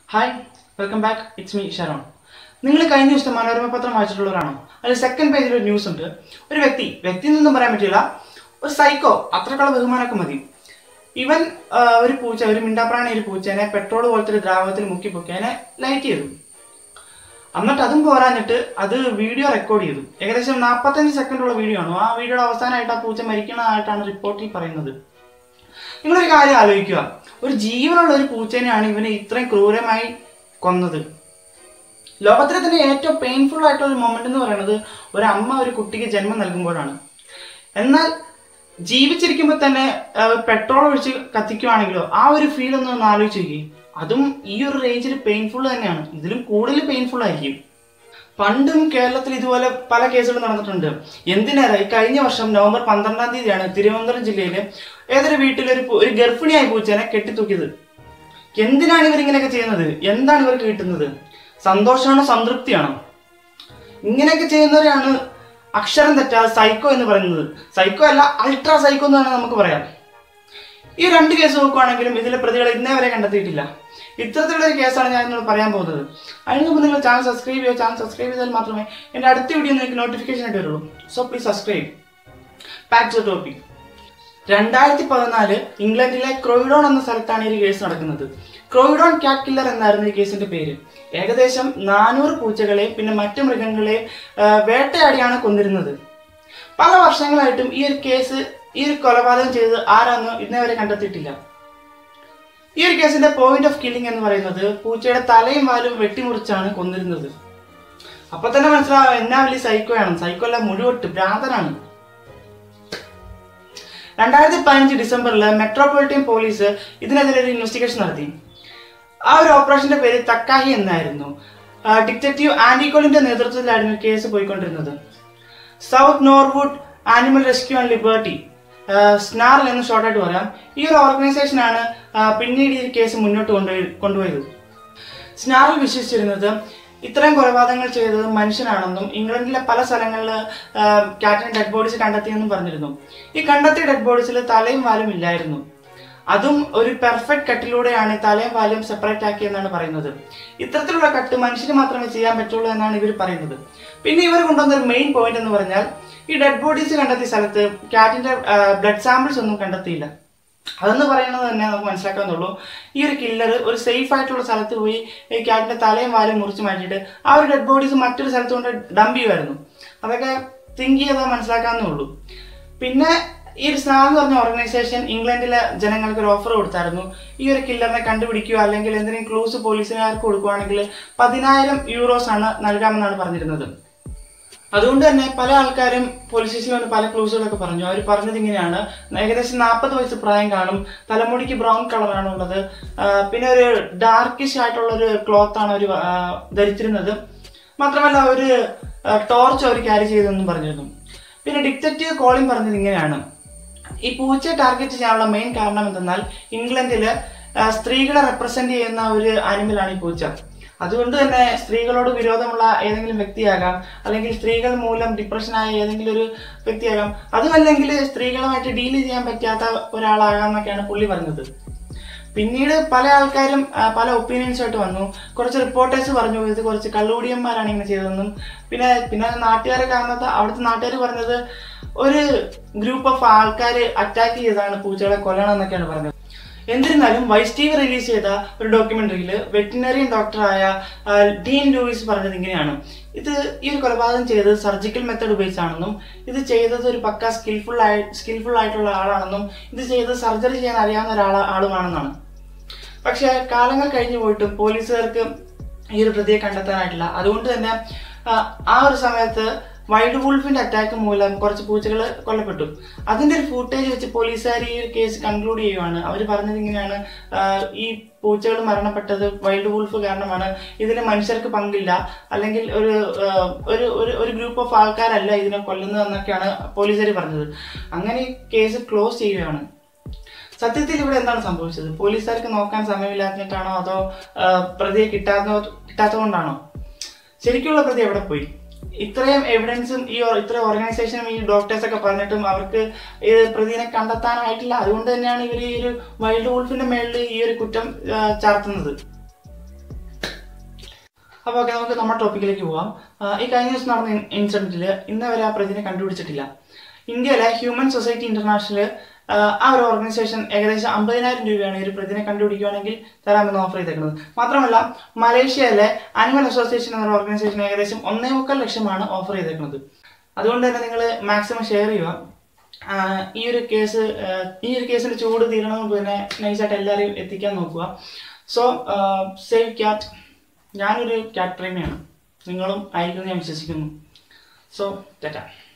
hi welcome back it's me Sharon നിങ്ങൾ കഴിഞ്ഞ ദിവസത്തെ മനോരമ പത്രം വായിച്ചിട്ടുള്ളവരാണോ അതിൽ സെക്കൻഡ് പേജിൽ ഒരു ന്യൂസ് ഉണ്ട് ഒരു വ്യക്തി വ്യക്തി എന്നൊന്നും പറയാൻ പറ്റില്ല ഒരു സൈക്കോ അത്രക്കുള്ള ബഹുമാനമൊക്കെ മതി ഇവൻ ആ, ഒരു പൂച്ച ഒരു മിണ്ടാപ്രാണി ഒരു പൂച്ചേനെ പെട്രോൾ പോലത്തെ ഒരു ദ്രാവകത്തിൽ മുക്കി പൊക്കി അതിനെ ലൈറ്റ് ചെയ്തു എന്നിട്ട് അതും പോരാഞ്ഞിട്ട് അത് വീഡിയോ റെക്കോർഡ് ചെയ്തു ഏകദേശം നാൽപ്പത്തഞ്ച് സെക്കൻഡുള്ള വീഡിയോ ആണ് ആ വീഡിയോയുടെ അവസാനമായിട്ട് ആ പൂച്ച മരിക്കണതായിട്ടാണ് റിപ്പോർട്ടിൽ പറയുന്നത് നിങ്ങളൊരു കാര്യം ആലോചിക്കുക ഒരു ജീവനുള്ള ഒരു പൂച്ചേനെയാണ് ഇവന് ഇത്രയും ക്രൂരമായി കൊന്നത് ലോകത്തിലെ തന്നെ ഏറ്റവും പെയിൻഫുൾ ആയിട്ടുള്ള ഒരു മൊമെന്റ് എന്ന് പറയുന്നത് ഒരു അമ്മ ഒരു കുട്ടിക്ക് ജന്മം നൽകുമ്പോഴാണ് എന്നാൽ ജീവിച്ചിരിക്കുമ്പോൾ തന്നെ പെട്രോൾ ഒഴിച്ച് കത്തിക്കുവാണെങ്കിലോ ആ ഒരു ഫീൽ ഒന്ന് ഒന്ന് ആലോചിച്ച് നോക്കി അതും ഈ ഒരു റേഞ്ചിൽ പെയിൻഫുൾ തന്നെയാണ് ഇതിലും കൂടുതൽ പെയിൻഫുൾ ആയിരിക്കും പണ്ടും കേരളത്തിൽ ഇതുപോലെ പല കേസുകളും നടന്നിട്ടുണ്ട് എന്തിനേറെ ഈ കഴിഞ്ഞ വർഷം നവംബർ പന്ത്രണ്ടാം തീയതിയാണ് തിരുവനന്തപുരം ജില്ലയില് ഏതൊരു വീട്ടിൽ ഒരു പു- ഒരു ഗർഭിണിയായ പൂച്ചേനെ കെട്ടിത്തൂക്കിയത് എന്തിനാണ് ഇവർ ഇങ്ങനെയൊക്കെ ചെയ്യുന്നത് എന്താണ് ഇവർക്ക് കിട്ടുന്നത് സന്തോഷമാണോ സംതൃപ്തിയാണോ ഇങ്ങനെയൊക്കെ ചെയ്യുന്നവരെയാണ് അക്ഷരം തെറ്റാതെ സൈക്കോ എന്ന് പറയുന്നത് സൈക്കോ അല്ല അൾട്രാ സൈക്കോ എന്ന് വേണം നമുക്ക് പറയാം ഈ രണ്ട് കേസ് നോക്കുവാണെങ്കിലും ഇതിലെ പ്രതികളെ ഇന്നേ വരെ കണ്ടെത്തിയിട്ടില്ല ഇത്തരത്തിലുള്ള ഒരു കേസാണ് ഞാൻ ഇന്നോട് പറയാൻ പോകുന്നത് അതിന് മുമ്പ് നിങ്ങൾ ചാനൽ സബ്സ്ക്രൈബ് ചെയ്യുക ചാനൽ സബ്സ്ക്രൈബ് ചെയ്താൽ മാത്രമേ എൻ്റെ അടുത്ത വീഡിയോ നിങ്ങൾക്ക് നോട്ടിഫിക്കേഷൻ ആയിട്ട് വരുള്ളൂ so please subscribe back to topic രണ്ടായിരത്തി പതിനാല് ഇംഗ്ലണ്ടിലെ ക്രോയിഡോൺ എന്ന സ്ഥലത്താണ് ഈ ഒരു കേസ് നടക്കുന്നത് ക്രോയിഡോൺ ക്യാറ്റ് കില്ലർ എന്നായിരുന്നു ഈ കേസിന്റെ പേര് ഏകദേശം നാനൂറ് പൂച്ചകളെ പിന്നെ മറ്റു മൃഗങ്ങളെ ആ, വേട്ടയാടിയാണ് കൊന്നിരുന്നത് പല വർഷങ്ങളായിട്ടും ഈ ഒരു കേസ് ഈ ഒരു കൊലപാതകം ചെയ്ത് ആരാന്ന് ഇന്നേ വരെ കണ്ടെത്തിയിട്ടില്ല ഈ ഒരു കേസിന്റെ പോയിന്റ് ഓഫ് കില്ലിംഗ് എന്ന് പറയുന്നത് പൂച്ചയുടെ തലയും വാലും വെട്ടിമുറിച്ചാണ് കൊന്നിരുന്നത് അപ്പൊ തന്നെ മനസ്സിലാവും എന്നാ വലിയ സൈക്കോയാണ് സൈക്കോ അല്ല മുഴുവട്ട് ഭ്രാന്തനാണ് രണ്ടായിരത്തി പതിനഞ്ച് ഡിസംബറിൽ മെട്രോപൊളിറ്റൻ പോലീസ് ഇതിനെതിരെ ഒരു ഇൻവെസ്റ്റിഗേഷൻ നടത്തി ആ ഒരു ഓപ്പറേഷന്റെ പേര് തക്കാഹി എന്നായിരുന്നു ആ, ഡിറ്റക്റ്റീവ് ആൻഡിക്കോളിന്റെ നേതൃത്വത്തിലായിരുന്നു കേസ് പോയിക്കൊണ്ടിരുന്നത് South Norwood animal rescue and liberty SNAR എന്ന് ഷോർട്ടായിട്ട് പറയാം ഈ ഒരു ഓർഗനൈസേഷനാണ് ആ, പിന്നീട് ഈ കേസ് മുന്നോട്ട് കൊണ്ടുപോയി കൊണ്ടുപോയത് സ്നാറിൽ വിശ്വസിച്ചിരുന്നത് ഇത്തരം കൊലപാതകങ്ങൾ ചെയ്തത് മനുഷ്യനാണെന്നും ഇംഗ്ലണ്ടിലെ പല സ്ഥലങ്ങളിൽ കാറ്റിന് ഡെഡ് ബോഡീസ് കണ്ടെത്തിയെന്നും പറഞ്ഞിരുന്നു ഈ കണ്ടെത്തിയ ഡെഡ് ബോഡീസിൽ തലയും വാലും ഇല്ലായിരുന്നു അതും ഒരു പെർഫെക്റ്റ് കട്ടിലൂടെയാണ് ഈ തലയും വാലും സെപ്പറേറ്റ് ആക്കിയെന്നാണ് പറയുന്നത് ഇത്തരത്തിലുള്ള കട്ട് മനുഷ്യന് മാത്രമേ ചെയ്യാൻ പറ്റുള്ളൂ എന്നാണ് ഇവർ പറയുന്നത് പിന്നെ ഇവർ കൊണ്ടുവന്ന ഒരു മെയിൻ പോയിന്റ് എന്ന് പറഞ്ഞാൽ ഈ ഡെഡ് ബോഡീസ് കണ്ടെത്തിയ സ്ഥലത്ത് കാറ്റിന്റെ ബ്ലഡ് സാമ്പിൾസ് ഒന്നും കണ്ടെത്തിയില്ല അതെന്ന് പറയുന്നത് തന്നെ നമുക്ക് മനസ്സിലാക്കാവുന്നുള്ളൂ ഈ ഒരു കില്ലർ ഒരു സേഫ് ആയിട്ടുള്ള സ്ഥലത്ത് പോയി ഈ ക്യാറ്റിന്റെ തലയും വാലും മുറിച്ച് മാറ്റിയിട്ട് ആ ഒരു ഡെഡ് ബോഡീസ് മറ്റൊരു സ്ഥലത്ത് കൊണ്ട് ഡംപ് ചെയ്യുമായിരുന്നു അതൊക്കെ തിങ്ക് ചെയ്താൽ മനസ്സിലാക്കാവുന്നേ ഉള്ളൂ പിന്നെ ഈ ഒരു സ്നാ എന്ന് പറഞ്ഞ ഓർഗനൈസേഷൻ ഇംഗ്ലണ്ടിലെ ജനങ്ങൾക്ക് ഒരു ഓഫർ കൊടുത്തായിരുന്നു ഈ ഒരു കില്ലറിനെ കണ്ടുപിടിക്കുക അല്ലെങ്കിൽ എന്തെങ്കിലും ക്ലൂസ് പോലീസുകാർക്ക് കൊടുക്കുകയാണെങ്കിൽ പതിനായിരം യൂറോസ് ആണ് നൽകാമെന്നാണ് പറഞ്ഞിരുന്നത് അതുകൊണ്ട് തന്നെ പല ആൾക്കാരും പോലീസ് സ്റ്റേഷനിൽ വന്ന് പല ക്ലൂസുകളൊക്കെ പറഞ്ഞു അവർ പറഞ്ഞത് ഇങ്ങനെയാണ് ഏകദേശം നാൽപ്പത് വയസ്സ് പ്രായം കാണും തലമുടിക്ക് ബ്രൗൺ കളറാണ് ഉള്ളത് ആ, പിന്നെ ഒരു ഡാർക്കിഷ് ആയിട്ടുള്ള ഒരു ക്ലോത്ത് ആണ് അവർ ധരിച്ചിരുന്നത് മാത്രമല്ല ഒരു ടോർച്ച് അവർ ക്യാരി ചെയ്തെന്നും പറഞ്ഞിരുന്നു പിന്നെ ഡിറ്റക്റ്റീവ് കോളിംഗ് പറഞ്ഞത് ഇങ്ങനെയാണ് ഈ പൂച്ചയെ ടാർഗറ്റ് ചെയ്യാനുള്ള മെയിൻ കാരണം എന്തെന്നാൽ ഇംഗ്ലണ്ടില് ആ, സ്ത്രീകളെ റെപ്രസെന്റ് ചെയ്യുന്ന ഒരു ആനിമലാണ് ഈ പൂച്ച അതുകൊണ്ട് തന്നെ സ്ത്രീകളോട് വിരോധമുള്ള ഏതെങ്കിലും വ്യക്തിയാകാം അല്ലെങ്കിൽ സ്ത്രീകൾ മൂലം ഡിപ്രഷനായ ഏതെങ്കിലും ഒരു വ്യക്തിയാകാം അതുമല്ലെങ്കിൽ സ്ത്രീകളുമായിട്ട് ഡീൽ ചെയ്യാൻ പറ്റാത്ത ഒരാളാകാം എന്നൊക്കെയാണ് പുള്ളി പറഞ്ഞത് പിന്നീട് പല ആൾക്കാരും ആ, പല ഒപ്പീനിയൻസുമായിട്ട് വന്നു കുറച്ച് റിപ്പോർട്ടേഴ്സ് പറഞ്ഞു ഇത് കുറച്ച് കള്ളുകൂടിയന്മാരാണ് ഇങ്ങനെ ചെയ്തതെന്നും പിന്നെ പിന്നെ നാട്ടുകാരൊക്കെ അന്നത്തെ അവിടുത്തെ നാട്ടുകാർ പറഞ്ഞത് ഒരു ഗ്രൂപ്പ് ഓഫ് ആൾക്കാർ അറ്റാക്ക് ചെയ്തതാണ് പൂച്ചകളെ കൊല്ലണം എന്നൊക്കെയാണ് പറഞ്ഞത് എന്നിരുന്നാലും വൈസ് ടി വി റിലീസ് ചെയ്ത ഒരു ഡോക്യുമെന്ററിയിൽ വെറ്റിനറിയൻ ഡോക്ടറായ ആ, ഡീൻ ലൂയിസ് പറഞ്ഞത് ഇങ്ങനെയാണ് ഇത് ഈ ഒരു കൊലപാതകം ചെയ്തത് സർജിക്കൽ മെത്തഡ് ഉപയോഗിച്ചാണെന്നും ഇത് ചെയ്തത് ഒരു പക്ക സ്കിൽഫുൾ ആയി സ്കിൽഫുൾ ആയിട്ടുള്ള ആളാണെന്നും ഇത് ചെയ്ത് സർജറി ചെയ്യാൻ അറിയാവുന്ന ഒരാൾ ആളുമാണെന്നാണ് പക്ഷെ കാലങ്ങൾ കഴിഞ്ഞു പോയിട്ടും പോലീസുകാർക്ക് ഈ ഒരു പ്രതിയെ കണ്ടെത്താനായിട്ടില്ല അതുകൊണ്ട് തന്നെ ആ, ആ ഒരു സമയത്ത് വൈൽഡ് വുൾഫിന്റെ അറ്റാക്ക് മൂലം കുറച്ച് പൂച്ചകൾ കൊല്ലപ്പെട്ടു അതിന്റെ ഒരു ഫൂട്ടേജ് വെച്ച് പോലീസുകാർ ഈ ഒരു കേസ് കൺക്ലൂഡ് ചെയ്യുവാണ് അവർ പറഞ്ഞത് ഇങ്ങനെയാണ് ആ, ഈ പൂച്ചകൾ മരണപ്പെട്ടത് വൈൽഡ് വുൾഫ് കാരണമാണ് ഇതിൽ മനുഷ്യർക്ക് പങ്കില്ല അല്ലെങ്കിൽ ഒരു ആ, ഒരു ഒരു ഒരു ഗ്രൂപ്പ് ഓഫ് ആൾക്കാരല്ല ഇതിനെ കൊല്ലുന്നതെന്നൊക്കെയാണ് പോലീസുകാർ പറഞ്ഞത് അങ്ങനെ ഈ കേസ് ക്ലോസ് ചെയ്യുകയാണ് സത്യത്തിൽ ഇവിടെ എന്താണ് സംഭവിച്ചത് പോലീസുകാർക്ക് നോക്കാൻ സമയമില്ലാഞ്ഞിട്ടാണോ അതോ ആ, പ്രതിയെ കിട്ടാത്ത കിട്ടാത്തതുകൊണ്ടാണോ ശരിക്കുള്ള പ്രതി എവിടെ പോയി ഇത്രയും എവിഡൻസും ഈ ഓ- ഇത്രയും ഓർഗനൈസേഷനും ഈ ഡോക്ടേഴ്സ് ഒക്കെ പറഞ്ഞിട്ടും അവർക്ക് ഈ പ്രതിനെ കണ്ടെത്താനായിട്ടില്ല അതുകൊണ്ട് തന്നെയാണ് ഇവർ ഈ ഒരു വൈൽഡ് വോൾഫിന്റെ മേളിൽ ഈ ഒരു കുറ്റം ആ, ചാർത്തുന്നത് അപ്പോൾ ഓക്കെ നമുക്ക് നമ്മുടെ ടോപ്പിക്കിലേക്ക് പോവാം ആ, ഈ കഴിഞ്ഞ ദിവസം നടന്ന ഇൻസിഡന്റിൽ ഇന്ന് വരെ ആ പ്രതിനെ കണ്ടുപിടിച്ചിട്ടില്ല ഇന്ത്യയിലെ ഹ്യൂമൻ സൊസൈറ്റി ഇന്റർനാഷണൽ ആ ഒരു ഓർഗനൈസേഷൻ ഏകദേശം അമ്പതിനായിരം രൂപയാണ് ഈ ഒരു പ്രതിനെ കണ്ടുപിടിക്കുകയാണെങ്കിൽ തരാമെന്ന് ഓഫർ ചെയ്തേക്കുന്നത് മാത്രമല്ല മലേഷ്യയിലെ അനിമൽ അസോസിയേഷൻ എന്ന ഓർഗനൈസേഷൻ ഏകദേശം ഒന്നേ മുക്കാൽ ലക്ഷമാണ് ഓഫർ ചെയ്തേക്കുന്നത് അതുകൊണ്ട് തന്നെ നിങ്ങൾ മാക്സിമം ഷെയർ ചെയ്യുക ആ, ഈ ഒരു കേസ് ആ, ഈ ഒരു കേസിന്റെ ചൂട് തീരണമെന്ന് തന്നെ നൈസായിട്ട് എല്ലാവരെയും എത്തിക്കാൻ നോക്കുക സോ സേവ് ക്യാറ്റ് ഞാനൊരു ക്യാറ്റ് പ്രേമിയാണ് നിങ്ങളും ആയിരിക്കും എന്ന് ഞാൻ വിശ്വസിക്കുന്നു സോ ടാറ്റ